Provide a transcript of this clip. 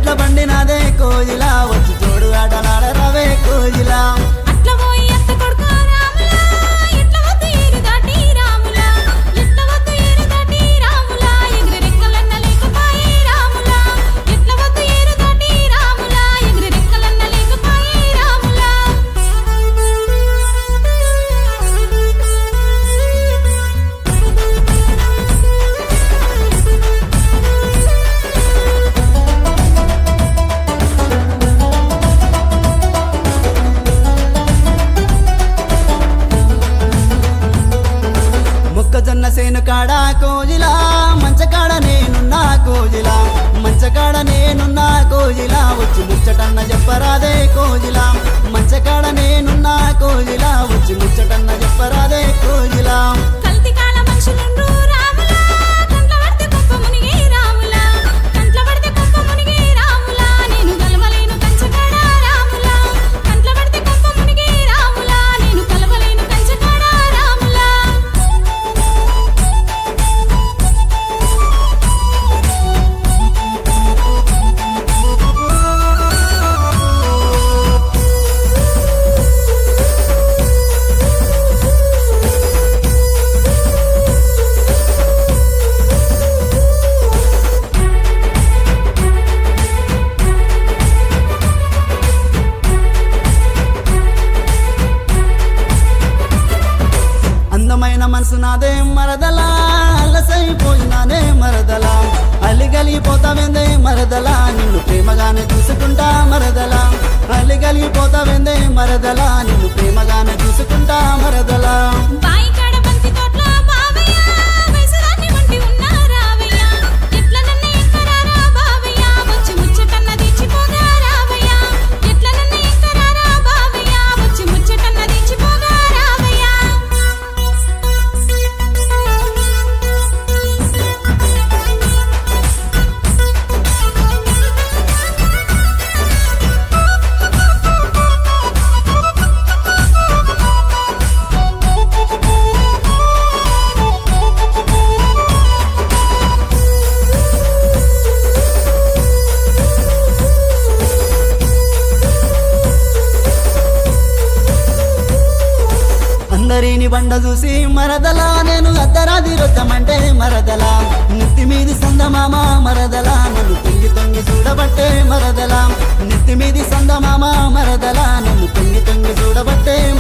ఎట్ల బండి నాదే కోజిలా వచ్చి చూడు ఆటలాడ రవే కోజిలా అట్ల పోయి అత్త కొడుకు రాములా ఎట్ల వద్దు ఏరు దాటి రాములా ఎట్ల వద్దు ఏరు దాటి రాములా ఎగిరి రెక్కలన్న లేకపాయే రాములా ఎట్ల వద్దు ఏరు దాటి రాములా ఎగిరి రెక్కలన్న లేకపాయే రాములా మొక్కజొన్న సేను కాడ కోజిలా మంచకాడ నేనున్నా కోజిలా మంచకాడ నేనున్నా కోజిలా వచ్చి ముచ్చటన్న చెప్పరాదే కోజిలా మంచకాడ నేనున్నా కోజిలా వచ్చి ముచ్చటన్న చెప్పరాదే కోజిలా కల్తీ కాల మనుషులుండ్రు రాములా కంట్ల పడితే కుప్ప మునిగే రాములా కంట్ల పడితే కుప్ప మునిగే రాములా నేను కలవలేను కంచకాడ రాములా కంట్ల పడితే కుప్ప మునిగే రాములా నేను కలవలేను కంచకాడ రాములా అందమైన మనసు నాదే మరదలా అల్లసైపోయినానే మరదలా అలిగలిగిపోతావేందే మరదలా నిన్ను ప్రేమగానే చూసుకుంటా మరదలా అలిగలిగిపోతావేందే మరదలా నిన్ను ప్రేమగానే చూసుకుంటా మరదలా బాయి కాడ బంతి తోట్ల బావయ్య వయసుదాన్ని వంటి ఉన్నా రావయ్య ఎట్ల నన్ను ఎక్కరారా బావయ్య వచ్చి ముచ్చటన్న దిచ్చిపోగా రావయ్య ఎట్ల నన్ను ఎక్కరారా బావయ్య వచ్చి ముచ్చటన్న దిచ్చిపోగా రావయ్య అందరిని బండ చూసి మరదలా నేను అద్దరాది రొద్దమంటే మరదలా నెత్తి మీది సందమామ మరదలా నన్ను తొంగి తొంగి చూడబట్టే మరదలా నెత్తి మీది సందమామ మరదలా నన్ను తొంగి తొంగి చూడబట్టే